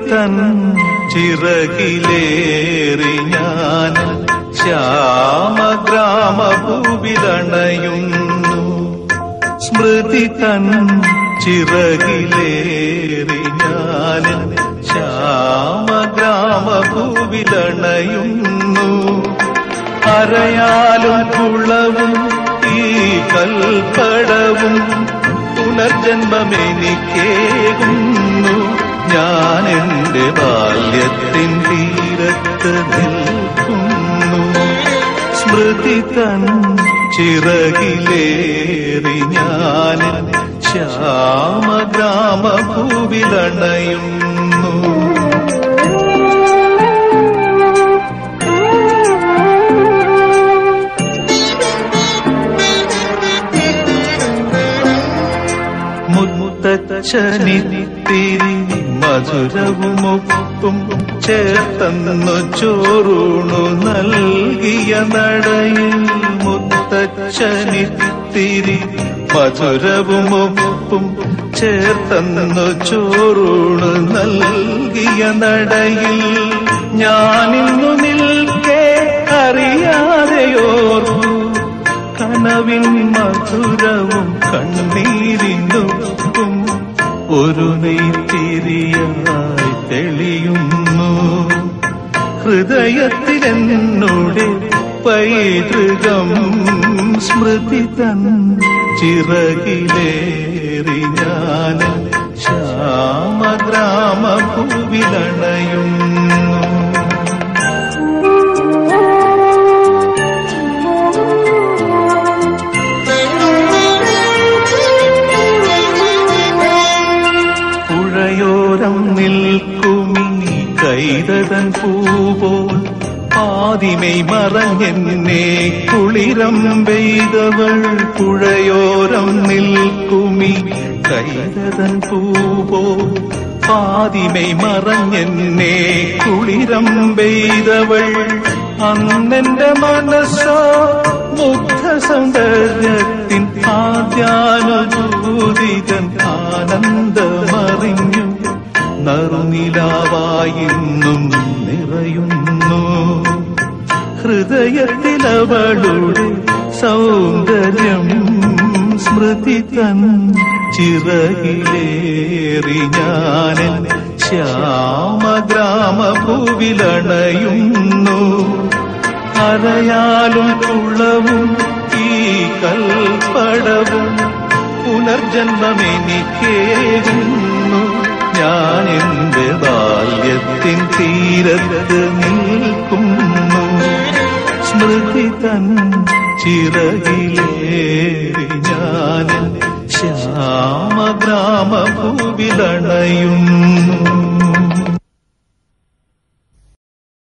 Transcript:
തൻ ചിറകിലേറി ഞാൻ ശ്യാമഗ്രാമഭൂവിലണയുന്നു സ്മൃതി തൻ ചിറകിലേറി ഞാൻ ശ്യാമഗ്രാമഭൂവിലണയുന്നു അരയാലും കുളവും ഈ കൽപ്പടവും പുനർജന്മമെനിക്കേകുന്നു ഞാൻ എന്റെ ബാല്യത്തിൻ തീരത്ത് നിൽക്കുന്നു സ്മൃതി തൻ ചിറകിലേറി ഞാൻ ശ്യാമഗ്രാമഭൂവിലണയുന്നു മുത്തച്ഛനിത്തിരി മധുരവുമൊപ്പും ചേർത്തന്നു ചോറൂണു നൽകിയ നടയിൽ മുത്തച്ഛനിത്തിരി മധുരവുമൊപ്പും ചേർത്തന്നു ചോറൂണു നൽകിയ നടയിൽ ഞാനിന്നു നിൽക്കേ അറിയാതെയോർക്കു കനവിൻ മധുരവും കണ്ണീരിനൊപ്പം ഒരു നെയ്ത്തിരിയായി തെളിയുന്നു ഹൃദയത്തിലെന്നോടെ പൈതൃകം സ്മൃതി തൻ ചിറകിലേറി ഞാൻ ശ്യാമഗ്രാമഭൂവിലണയുന്നു പുഴയോരം നിൽക്കുമീ കൈതതൻ പൂപോൽ ആദിമൈ മറഞ്ഞെന്നെ കുളിരം പെയ്തവൾ പുഴയോരം നിൽക്കുമി കൈതതൻ പൂപോൽ ആദിമൈ മറഞ്ഞെന്നെ കുളിരം പെയ്തവൾ അന്നെന്റെ മനസ്സോ മുഗ്ധ സൗന്ദര്യത്തിൻ ആദ്യാനുഭൂതികൻ ആനന്ദമറിഞ്ഞു നറുനിലാവായിന്നും നിറയുന്നു ഹൃദയത്തിലവളുടെ സൗന്ദര്യം സ്മൃതി തൻ ചിറകിലേറി ഞാനൻ ശ്യാമഗ്രാമഭൂവിലണയുന്നു അരയാലും കുളവും ഈ കൽപ്പടവും പുനർജന്മമെനിക്കേകുന്നു ഞാൻ എന്റെ ബാല്യത്തിൻ തീരത്ത് നിൽക്കുന്നു സ്മൃതി തൻ ചിറകിലേറി ഞാൻ ശ്യാമഗ്രാമഭൂവിലണയുന്നു